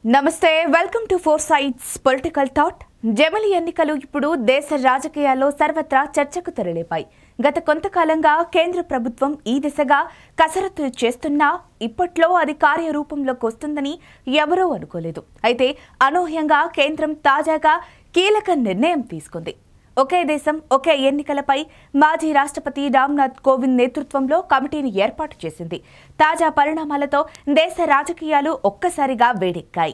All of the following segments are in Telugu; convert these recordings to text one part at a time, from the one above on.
నమస్తే welcome to four sides political thought జమిలి ఎన్నికలు ఇప్పుడు దేశ రాజకీయాల్లో సర్వత్రా చర్చకు తెరలేపాయి గత కొంతకాలంగా కేంద్ర ప్రభుత్వం ఈ దిశగా కసరత్తులు చేస్తున్నా ఇప్పట్లో అది కార్యరూపంలోకి వస్తుందని ఎవరూ అనుకోలేదు అయితే అనూహ్యంగా కేంద్రం తాజాగా కీలక నిర్ణయం తీసుకుంది ఒకే దేశం ఒకే ఎన్నికలపై మాజీ రాష్ట్రపతి రామ్నాథ్ కోవింద్ నేతృత్వంలో కమిటీని ఏర్పాటు చేసింది తాజా పరిణామాలతో దేశ రాజకీయాలు ఒక్కసారిగా వేడెక్కాయి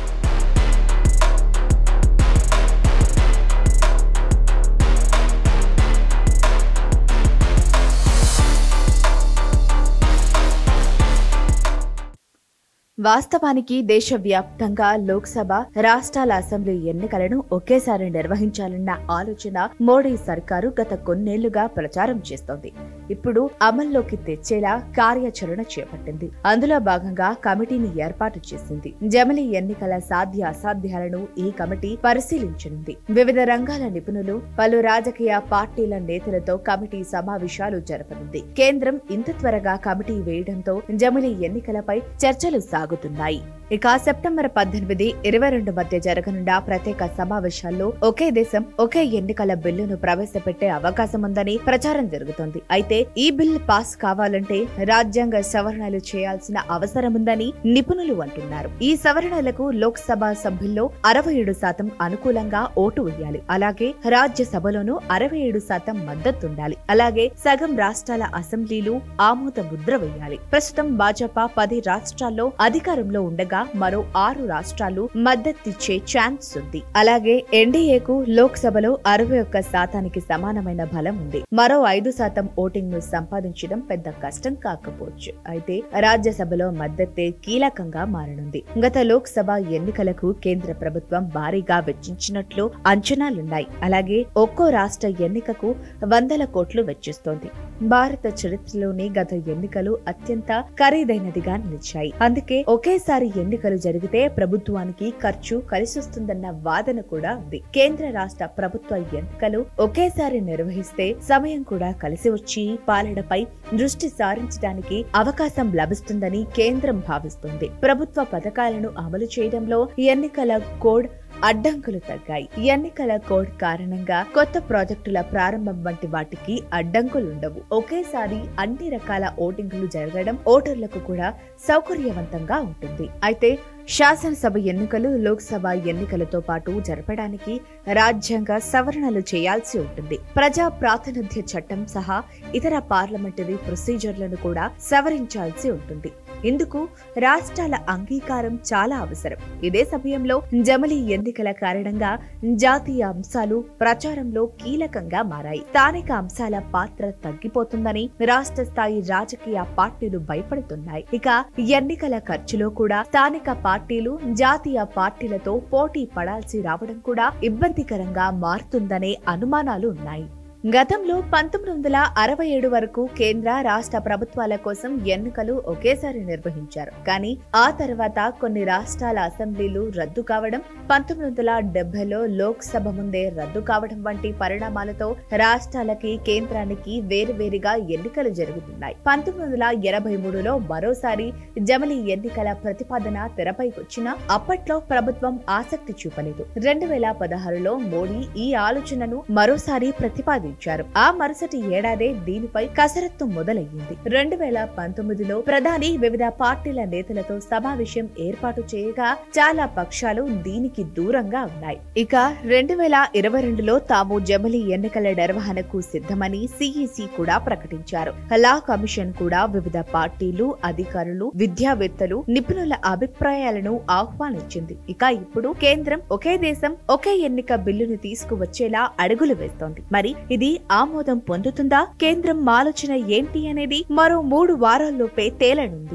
వాస్తవానికి దేశవ్యాప్తంగా లోక్సభ రాష్ట్రాల అసెంబ్లీ ఎన్నికలను ఒకేసారి నిర్వహించాలన్న ఆలోచన మోడీ సర్కారు గత కొన్నేళ్లుగా ప్రచారం చేస్తోంది ఇప్పుడు అమల్లోకి తెచ్చేలా కార్యాచరణ చేపట్టింది అందులో భాగంగా కమిటీని ఏర్పాటు చేసింది జమిలి ఎన్నికల సాధ్య అసాధ్యాలను ఈ కమిటీ పరిశీలించనుంది వివిధ రంగాల నిపుణులు పలు రాజకీయ పార్టీల నేతలతో కమిటీ సమావేశాలు జరపనుంది కేంద్రం ఇంత త్వరగా కమిటీ వేయడంతో జమిలి ఎన్నికలపై చర్చలు సాగుతున్నాయి ఇక సెప్టెంబర్ పద్దెనిమిది ఇరవై రెండు మధ్య జరగనున్న ప్రత్యేక సమావేశాల్లో ఒకే దేశం ఒకే ఎన్నికల బిల్లును ప్రవేశపెట్టే అవకాశం ఉందని ప్రచారం జరుగుతోంది అయితే ఈ బిల్ పాస్ కావాలంటే రాజ్యాంగ సవరణలు చేయాల్సిన అవసరం ఉందని నిపుణులు అంటున్నారు ఈ సవరణలకు లోక్సభ సభ్యుల్లో అరవై ఏడు శాతం అనుకూలంగా ఓటు వేయాలి అలాగే రాజ్యసభలోనూ అరవై ఏడు శాతం మద్దతుండాలి అలాగే సగం రాష్ట్రాల అసెంబ్లీలు ఆమోద ముద్ర వేయాలి ప్రస్తుతం భాజపా పది రాష్ట్రాల్లో అధికారంలో ఉండగా మరో ఆరు రాష్ట్రాలు మద్దతిచ్చే ఛాన్స్ ఉంది అలాగే ఎన్డీఏకు లోక్సభలో అరవై ఒక్క శాతానికి సమానమైన బలం ఉంది మరో ఐదు శాతం ఓటింగ్ ను సంపాదించడం పెద్ద కష్టం కాకపోవచ్చు అయితే రాజ్యసభలో మద్దతే కీలకంగా మారనుంది గత లోక్సభ ఎన్నికలకు కేంద్ర ప్రభుత్వం భారీగా వెచ్చించినట్లు అంచనాలున్నాయి అలాగే ఒక్కో రాష్ట్ర ఎన్నికకు వందల కోట్లు వెచ్చిస్తోంది భారత చరిత్రలోని గత ఎన్నికలు అత్యంత ఖరీదైనదిగా నిలిచాయి అందుకే ఒకేసారి ఎన్నికలు జరిగితే ప్రభుత్వానికి ఖర్చు కలిసొస్తుందన్న వాదన కూడా ఉంది కేంద్ర రాష్ట్ర ప్రభుత్వ ఎన్నికలు ఒకేసారి నిర్వహిస్తే సమయం కూడా కలిసి వచ్చి పాలనపై దృష్టి సారించడానికి అవకాశం లభిస్తుందని కేంద్రం భావిస్తుంది ప్రభుత్వ పథకాలను అమలు చేయడంలో ఎన్నికల కోడ్ అడ్డంకులు తగ్గాయి ఎన్నికల కోడ్ కారణంగా కొత్త ప్రాజెక్టుల ప్రారంభం వంటి వాటికి అడ్డంకులుండవు ఒకేసారి అన్ని రకాల ఓటింగులు జరగడం ఓటర్లకు కూడా సౌకర్యవంతంగా ఉంటుంది అయితే శాసనసభ ఎన్నికలు లోక్సభ ఎన్నికలతో పాటు జరపడానికి రాజ్యాంగ సవరణలు చేయాల్సి ఉంటుంది ప్రజా ప్రాతినిధ్య చట్టం సహా ఇతర పార్లమెంటరీ ప్రొసీజర్లను కూడా సవరించాల్సి ఉంటుంది ఇందుకు రాష్ట్రాల అంగీకారం చాలా అవసరం ఇదే సమయంలో జమలి ఎన్నికల కారణంగా జాతీయ అంశాలు ప్రచారంలో కీలకంగా మారాయి స్థానిక అంశాల పాత్ర తగ్గిపోతుందని రాష్ట్ర స్థాయి రాజకీయ పార్టీలు భయపడుతున్నాయి ఇక ఎన్నికల ఖర్చులో కూడా స్థానిక పార్టీలు జాతీయ పార్టీలతో పోటీ పడాల్సి రావడం కూడా ఇబ్బందికరంగా మారుతుందనే అనుమానాలు ఉన్నాయి గతంలో పంతొమ్మిది వందల అరవై ఏడు వరకు కేంద్ర రాష్ట్ర ప్రభుత్వాల కోసం ఎన్నికలు ఒకేసారి నిర్వహించారు కానీ ఆ తర్వాత కొన్ని రాష్ట్రాల అసెంబ్లీలు రద్దు కావడం పంతొమ్మిది వందల డెబ్బైలో లోక్సభ ముందే రద్దు కావడం వంటి పరిణామాలతో రాష్ట్రాలకి కేంద్రానికి వేరువేరుగా ఎన్నికలు జరుగుతున్నాయి పంతొమ్మిది వందల ఎనభై మూడులో మరోసారి జమలి ఎన్నికల ప్రతిపాదన తెరపైకి వచ్చినా అప్పట్లో ప్రభుత్వం ఆసక్తి చూపలేదు రెండు వేల పదహారులో మోడీ ఈ ఆలోచనను మరోసారి ప్రతిపాదించారు ఆ మరుసటి ఏడాదే దీనిపై కసరత్తు మొదలయ్యింది రెండు వేల పంతొమ్మిదిలో ప్రధాని వివిధ పార్టీల నేతలతో సమావేశం ఏర్పాటు చేయగా చాలా పక్షాలు దీనికి దూరంగా ఉన్నాయి ఇక రెండు వేల ఇరవై రెండులో తాము జమలి ఎన్నికల నిర్వహణకు సిద్ధమని సిఈసి కూడా ప్రకటించారు లా కమిషన్ కూడా వివిధ పార్టీలు అధికారులు విద్యావేత్తలు నిపుణుల అభిప్రాయాలను ఆహ్వానించింది ఇక ఇప్పుడు కేంద్రం ఒకే దేశం ఒకే ఎన్నిక బిల్లును తీసుకువచ్చేలా అడుగులు వేస్తోంది మరి ఇది ఆమోదం పొందుతుందా కేంద్రం ఆలోచన ఏంటి అనేది మరో మూడు వారాల్లోపే తేలనుంది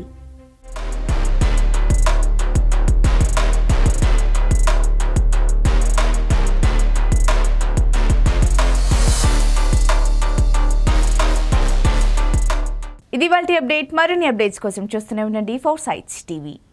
ఇది వాళ్ళ అప్డేట్ మరిన్ని అప్డేట్స్ కోసం చూస్తూనే ఉండండి ఫోర్ సైట్స్ టీవీ